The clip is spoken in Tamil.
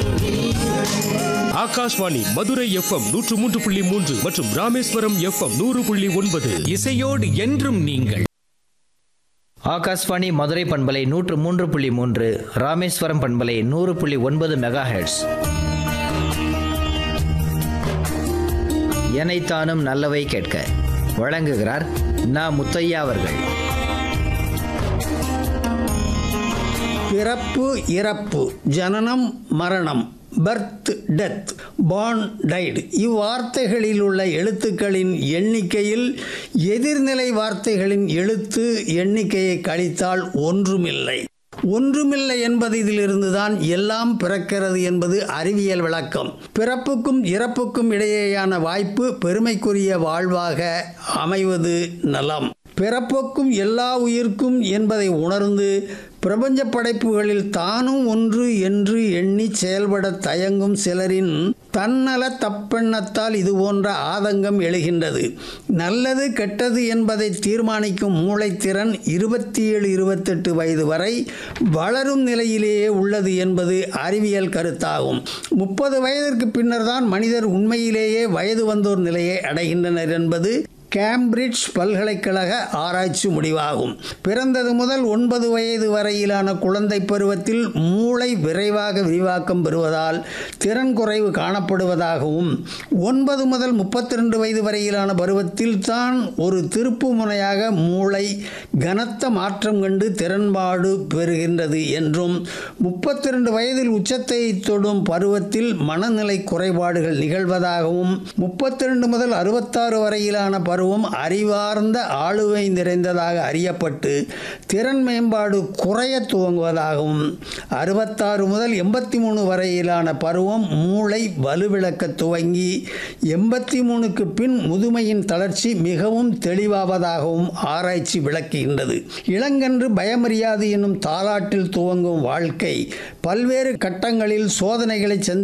ஆகாஷ்வாணி மதுரை எஃப்எம் நூற்று மூன்று புள்ளி மூன்று மற்றும் ராமேஸ்வரம் எஃப்எம் நூறு புள்ளி ஒன்பது இசையோடு என்றும் நீங்கள் ஆகாஷ்வாணி மதுரை பண்பலை நூற்று மூன்று புள்ளி மூன்று ராமேஸ்வரம் பண்பலை நூறு புள்ளி ஒன்பது மெகா ஹெர்ட்ஸ் எனைத்தானும் நல்லவை கேட்க வழங்குகிறார் நா முத்தையா அவர்கள் பிறப்பு இறப்பு ஜனனம் மரணம் பர்த் டெத் பார்ன் டைடு இவ்வார்த்தைகளில் உள்ள எழுத்துக்களின் எண்ணிக்கையில் எதிர்நிலை வார்த்தைகளின் எழுத்து எண்ணிக்கையை கழித்தால் ஒன்றுமில்லை ஒன்றுமில்லை என்பது இதிலிருந்துதான் எல்லாம் பிறக்கிறது என்பது அறிவியல் விளக்கம் பிறப்புக்கும் இறப்புக்கும் இடையேயான வாய்ப்பு பெருமைக்குரிய வாழ்வாக அமைவது நலம் பிறப்புக்கும் எல்லா உயிர்க்கும் என்பதை உணர்ந்து பிரபஞ்ச படைப்புகளில் தானும் ஒன்று என்று எண்ணி செயல்பட தயங்கும் சிலரின் தன்னல தப்பெண்ணத்தால் இது போன்ற ஆதங்கம் எழுகின்றது நல்லது கெட்டது என்பதை தீர்மானிக்கும் மூளைத்திறன் இருபத்தி ஏழு இருபத்தெட்டு வயது வரை வளரும் நிலையிலேயே உள்ளது என்பது அறிவியல் கருத்தாகும் முப்பது வயதிற்கு பின்னர் தான் மனிதர் உண்மையிலேயே வயது வந்தோர் நிலையை அடைகின்றனர் என்பது கேம்பிரிட்ஜ் பல்கலைக்கழக ஆராய்ச்சி முடிவாகும் பிறந்தது முதல் ஒன்பது வயது வரையிலான குழந்தை பருவத்தில் மூளை விரைவாக விரிவாக்கம் பெறுவதால் திறன் குறைவு காணப்படுவதாகவும் ஒன்பது முதல் முப்பத்தி ரெண்டு வயது வரையிலான பருவத்தில் தான் ஒரு திருப்பு முனையாக மூளை கனத்த மாற்றம் கண்டு திறன்பாடு பெறுகின்றது என்றும் முப்பத்தி ரெண்டு வயதில் உச்சத்தை தொடும் பருவத்தில் மனநிலை குறைபாடுகள் நிகழ்வதாகவும் முப்பத்தி ரெண்டு முதல் அறுபத்தாறு வரையிலான பருவம் அறிவார்ந்த ஆளுமை நிறைந்ததாக அறியப்பட்டு திறன் மேம்பாடு குறைய துவங்குவதாகவும் அறுபத்தாறு முதல் எண்பத்தி மூணு வரையிலான பருவம் மூளை வலுவிழக்க துவங்கி எண்பத்தி மூணுக்கு பின் முதுமையின் தளர்ச்சி மிகவும் தெளிவாவதாகவும் ஆராய்ச்சி விளக்குகின்றது இளங்கன்று பயமறியாது என்னும் தாலாட்டில் துவங்கும் வாழ்க்கை பல்வேறு கட்டங்களில் சோதனைகளை